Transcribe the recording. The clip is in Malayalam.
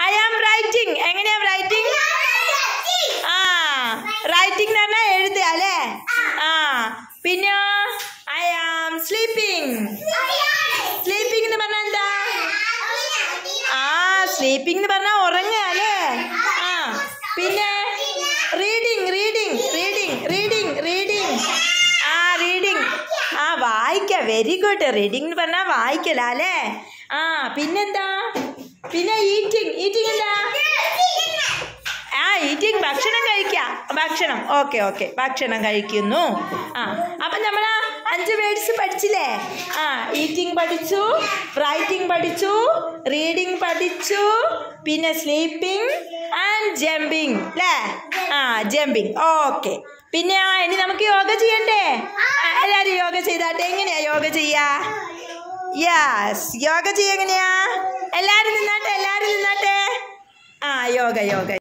ഐ ആം റൈറ്റിംഗ് എങ്ങനെയാ റൈറ്റിംഗ് ആ റൈറ്റിംഗ് എന്ന് പറഞ്ഞാൽ എഴുതുക അല്ലേ ആ പിന്നെ ഐ ആം സ്ലീപ്പിംഗ് സ്ലീപ്പിംഗ് എന്ന് പറഞ്ഞാൽ എന്താ ആ സ്ലീപ്പിംഗ് എന്ന് പറഞ്ഞാൽ ഉറങ്ങുക അല്ലേ ആ പിന്നെ reading reading reading reading reading ആ റീഡിങ് ആ വായിക്ക വെരി ഗുഡ് റീഡിംഗ് എന്ന് പറഞ്ഞാൽ വായിക്കല അല്ലേ ആ പിന്നെന്താ പിന്നെ ഈറ്റിംഗ് ഈറ്റിംഗ് എന്താ ആ ഈറ്റിംഗ് ഭക്ഷണം കഴിക്കാം ഭക്ഷണം ഓക്കെ ഓക്കെ ഭക്ഷണം കഴിക്കുന്നു ആ അപ്പം നമ്മൾ ആ അഞ്ച് വേർഡ്സ് പഠിച്ചില്ലേ ആ ഈറ്റിംഗ് പഠിച്ചു റൈറ്റിംഗ് പഠിച്ചു റീഡിംഗ് പഠിച്ചു പിന്നെ സ്ലീപ്പിംഗ് ആൻഡ് ജമ്പിങ് അല്ലേ ആ ജമ്പിങ് ഓക്കെ പിന്നെ ആ ഇനി നമുക്ക് യോഗ ചെയ്യണ്ടേ ആ, എല്ലാവരും യോഗ ചെയ്താട്ടെ എങ്ങനെയാ യോഗ ചെയ്യാ യെസ് യോഗ ചെയ്യ എങ്ങനെയാ എല്ലാവരും നിന്നാട്ടെ എല്ലാവരും നിന്നാട്ടെ ആ യോഗ യോഗ